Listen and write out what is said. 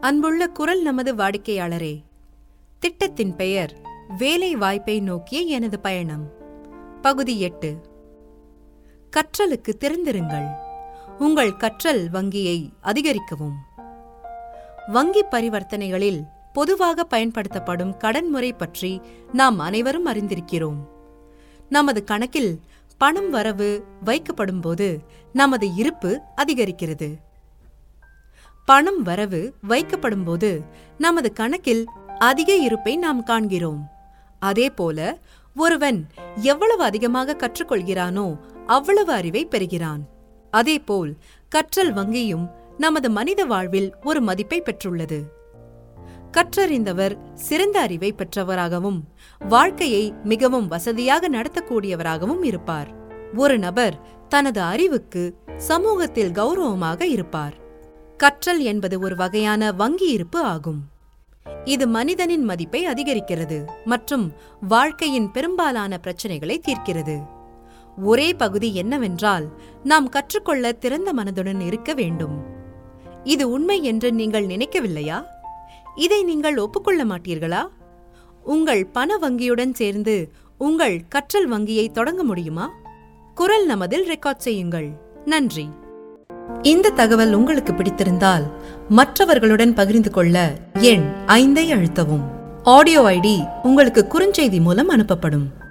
அன்புள்ள குரல் நமது வாடிக்கையாளரே திட்டத்தின் பெயர் வேலை வாய்ப்பை நோக்கிய எனது பயணம் பகுதி எட்டு கற்றலுக்கு திறந்திருங்கள் உங்கள் கற்றல் வங்கியை அதிகரிக்கவும் வங்கி பரிவர்த்தனைகளில் பொதுவாக பயன்படுத்தப்படும் கடன் முறை பற்றி நாம் அனைவரும் அறிந்திருக்கிறோம் நமது கணக்கில் பணம் வரவு வைக்கப்படும்போது நமது இருப்பு அதிகரிக்கிறது பணம் வரவு வைக்கப்படும்போது நமது கணக்கில் அதிக இருப்பை நாம் காண்கிறோம் அதேபோல ஒருவன் எவ்வளவு அதிகமாக கற்றுக்கொள்கிறானோ அவ்வளவு அறிவை பெறுகிறான் அதேபோல் கற்றல் வங்கியும் நமது மனித வாழ்வில் ஒரு மதிப்பை பெற்றுள்ளது கற்றறிந்தவர் சிறந்த அறிவை பெற்றவராகவும் வாழ்க்கையை மிகவும் வசதியாக நடத்தக்கூடியவராகவும் இருப்பார் ஒரு நபர் தனது அறிவுக்கு சமூகத்தில் கௌரவமாக இருப்பார் கற்றல் என்பது ஒரு வகையான வங்கி இருப்பு ஆகும் இது மனிதனின் மதிப்பை அதிகரிக்கிறது மற்றும் வாழ்க்கையின் பெரும்பாலான பிரச்சனைகளை தீர்க்கிறது ஒரே பகுதி என்னவென்றால் நாம் கற்றுக்கொள்ள திறந்த மனதுடன் இருக்க வேண்டும் இது உண்மை என்று நீங்கள் நினைக்கவில்லையா இதை நீங்கள் ஒப்புக்கொள்ள மாட்டீர்களா உங்கள் பண வங்கியுடன் சேர்ந்து உங்கள் கற்றல் வங்கியை தொடங்க முடியுமா குரல் நமதில் ரெக்கார்ட் செய்யுங்கள் நன்றி இந்த தகவல் உங்களுக்கு பிடித்திருந்தால் மற்றவர்களுடன் பகிர்ந்து கொள்ள எண் ஐந்தை அழுத்தவும் ஆடியோ ஐடி உங்களுக்கு குறுஞ்செய்தி மூலம் அனுப்பப்படும்